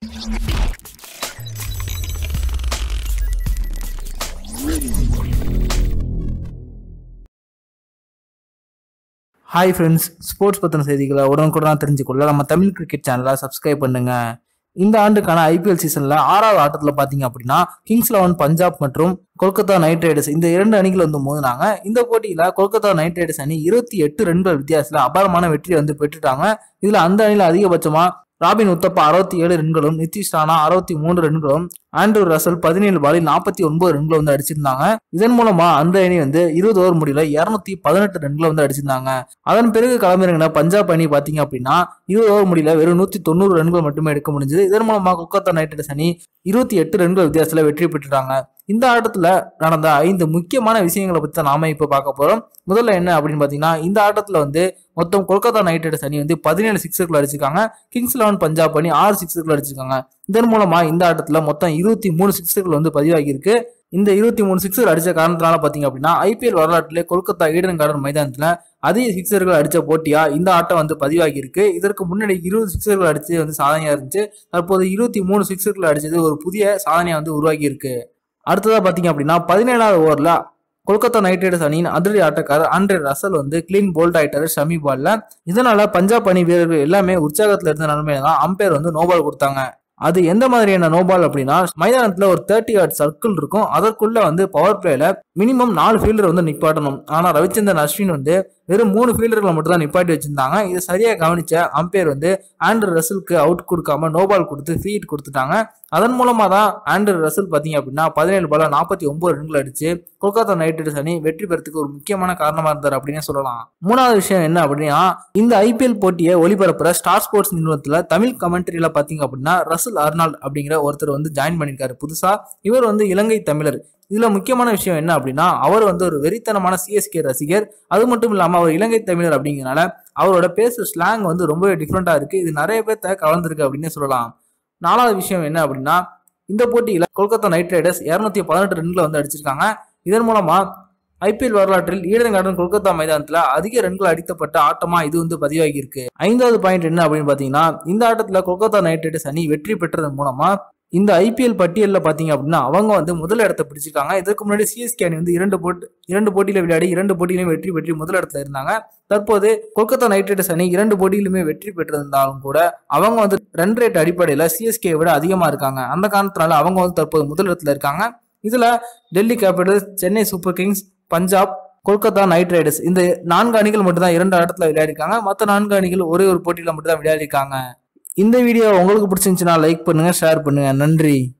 hi friends sports பற்றின செய்திகளை உடனுக்குடன் தெரிஞ்சுக்கொள்ள நம்ம தமிழ் கிரிக்கெட் சேனலை சப்ஸ்கிரைப் பண்ணுங்க இந்த ஆண்டுக்கான ஐபிஎல் சீசன்ல ஆறாவது ஆட்டத்துல பாத்தீங்க அப்படின்னா கிங்ஸ் லெவன் பஞ்சாப் மற்றும் கொல்கத்தா நைட் ரைடர்ஸ் இந்த இரண்டு அணிகள் வந்து மோதினாங்க இந்த போட்டியில கொல்கத்தா நைட் ரைடர்ஸ் அணி இருபத்தி எட்டு ரன்கள் வித்தியாசத்துல அபாரமான வெற்றி வந்து பெற்றுட்டாங்க இதுல அந்த அணியில அதிகபட்சமா ராபின் உத்தப்பா அறுபத்தி ஏழு ரன்களும் நிதிஷ் ராணா அறுபத்தி மூன்று ரன்களும் ஆண்ட்ரூ ரசல் பதினேழு பாலில் நாற்பத்தி ஒன்பது ரன்களை வந்து அடிச்சிருந்தாங்க இதன் மூலமா அந்த அணி வந்து இருபது ஓவர் முடியல இருநூத்தி பதினெட்டு ரன்களை வந்து அடிச்சிருந்தாங்க அதன் பிறகு களமிறங்கின பஞ்சாப் அணி பாத்தீங்க அப்படின்னா இருபது ஓவர் முடியல வெறும் நூத்தி தொண்ணூறு ரன்கள் மட்டுமே எடுக்க முடிஞ்சது இதன் மூலமா கொல்கத்தா நைட் ரைடர்ஸ் அணி இருபத்தி எட்டு ரன்கள் வித்தியாசத்துல வெற்றி பெற்றுட்டாங்க இந்த ஆட்டத்துல நடந்த ஐந்து முக்கியமான விஷயங்களை பத்தி தான் நாம இப்ப பார்க்க போறோம் முதல்ல என்ன அப்படின்னு பாத்தீங்கன்னா இந்த ஆட்டத்துல வந்து மொத்தம் கொல்கத்தா நைட் ரைடர்ஸ் அணி வந்து பதினேழு சிக்ஸர்கள் அடிச்சிருக்காங்க கிங்ஸ் லெவன் பஞ்சாப் அணி ஆறு சிக்ஸர்கள் அடிச்சிருக்காங்க இதன் மூலமா இந்த ஆட்டத்துல மொத்தம் இருபத்தி மூணு சிக்ஸர்கள் வந்து பதிவாகி இருக்கு இந்த இருபத்தி மூணு சிக்ஸர் அடிச்ச காரணத்தினால பாத்தீங்க அப்படின்னா ஐபிஎல் வரலாற்றிலே கொல்கத்தா ஈடன் கார்டன் மைதானத்துல அதிக சிக்ஸர்கள் அடிச்ச போட்டியா இந்த ஆட்டம் வந்து பதிவாகி இருக்கு இதற்கு முன்னாடி இருபது சிக்ஸர்கள் அடிச்சது வந்து சாதனையா இருந்துச்சு தற்போது இருபத்தி மூணு சிக்ஸர்கள் அடிச்சது ஒரு புதிய சாதனையா வந்து உருவாகி இருக்கு அடுத்ததா பாத்தீங்க அப்படின்னா பதினேழாவது ஓவர்ல கொல்கத்தா நைட் ரைடர்ஸ் அணியின் அதிரடி ஆட்டக்காரர் ஆண்ட்ரே ரசல் வந்து கிளீன் போல்ட் ஆயிட்டாரு ஷமி பால்ல இதனால பஞ்சாப் அணி வீரர்கள் எல்லாமே உற்சாகத்துல இருந்த நிலைமையில தான் அம்பையர் வந்து நோபால் கொடுத்தாங்க அது எந்த மாதிரியான நோபால் அப்படின்னா மைதானத்துல ஒரு தேர்ட்டி ஆர்ட் சர்க்கிள் இருக்கும் அதற்குள்ள வந்து பவர் பிளேல மினிமம் நாலு ஃபீல்டர் வந்து நிப்பாட்டணும் ஆனா ரவிச்சந்திரன் அஸ்வின் வந்து வெறும் மூணு ஃபீல்டர்களை மட்டும் தான் நிப்பாட்டி வச்சிருந்தாங்க இதை சரியா கவனிச்ச அம்பையர் வந்து ஆண்ட்ரு ரசலுக்கு அவுட் கொடுக்காம நோபால் கொடுத்து ஃப்ரீ ஹிட் கொடுத்துட்டாங்க அதன் மூலமா தான் ஆண்ட்ரு ரசல் பாத்தீங்க அப்படின்னா பதினேழு பால நாற்பத்தி ஒன்பது ரன்கள் அடிச்சு கொல்கத்தா நைட் ரைடர்ஸ் அணி வெற்றி பெறத்துக்கு ஒரு முக்கியமான காரணமா இருந்தார் அப்படின்னு சொல்லலாம் மூணாவது விஷயம் என்ன அப்படின்னா இந்த ஐபிஎல் போட்டியை ஒளிபரப்புற ஸ்டார் ஸ்போர்ட்ஸ் நிறுவனத்துல தமிழ் கமெண்ட்ரியில பாத்தீங்க அப்படின்னா ரசல் அர்னால்ட் அப்படிங்கிற ஒருத்தர் வந்து ஜாயின் பண்ணிருக்காரு புதுசா இவர் வந்து இலங்கை தமிழர் இதுல முக்கியமான விஷயம் என்ன அப்படின்னா அவர் வந்து ஒரு வெறித்தனமான சிஎஸ்கே ரசிகர் அது மட்டும் இல்லாம அவர் இலங்கை தமிழர் அப்படிங்கிறனால அவரோட பேசுற ஸ்லாங் வந்து ரொம்பவே டிஃப்ரெண்டா இருக்கு இது நிறைய பேர்த்த கலந்துருக்கு அப்படின்னு சொல்லலாம் நாலாவது விஷயம் என்ன அப்படின்னா இந்த போட்டியில கொல்கத்தா நைட் ரைடர்ஸ் இருநூத்தி பதினெட்டு ரன்களை வந்து அடிச்சிருக்காங்க இதன் மூலமா ஐபிஎல் வரலாற்றில் ஈடன் கார்டன் கொல்கத்தா மைதானத்துல அதிக ரன்கள் அடிக்கப்பட்ட ஆட்டமா இது வந்து பதிவாகி இருக்கு ஐந்தாவது பாயிண்ட் என்ன அப்படின்னு பாத்தீங்கன்னா இந்த ஆட்டத்துல கொல்கத்தா நைட் ரைடர்ஸ் அணி வெற்றி பெற்றதன் மூலமா இந்த ஐபிஎல் பட்டியலில் பார்த்தீங்க அப்படின்னா அவங்க வந்து முதல் இடத்தை பிடிச்சிருக்காங்க இதற்கு முன்னாடி சிஎஸ்கே அணி வந்து இரண்டு போட்டி இரண்டு போட்டியில விளையாடி இரண்டு போட்டியிலையும் வெற்றி பெற்று முதல் இடத்துல இருந்தாங்க தற்போது கொல்கத்தா நைட் ரைடர்ஸ் அணி இரண்டு போட்டியிலுமே வெற்றி பெற்றிருந்தாலும் கூட அவங்க வந்து ரன் ரேட் அடிப்படையில் சிஎஸ்கே விட அதிகமாக இருக்காங்க அந்த காரணத்தினால அவங்க வந்து தற்போது முதல் இடத்துல இருக்காங்க இதுல Delhi Capitals Chennai Super Kings Punjab Kolkata Knight Riders இந்த நான்கு அணிகள் மட்டும் தான் இரண்டு இடத்துல விளையாடிருக்காங்க மற்ற நான்கு அணிகள் ஒரே ஒரு போட்டியில மட்டும் தான் விளையாடிருக்காங்க இந்த வீடியோ உங்களுக்கு பிடிச்சிருந்துச்சுன்னா லைக் பண்ணுங்க ஷேர் பண்ணுங்க நன்றி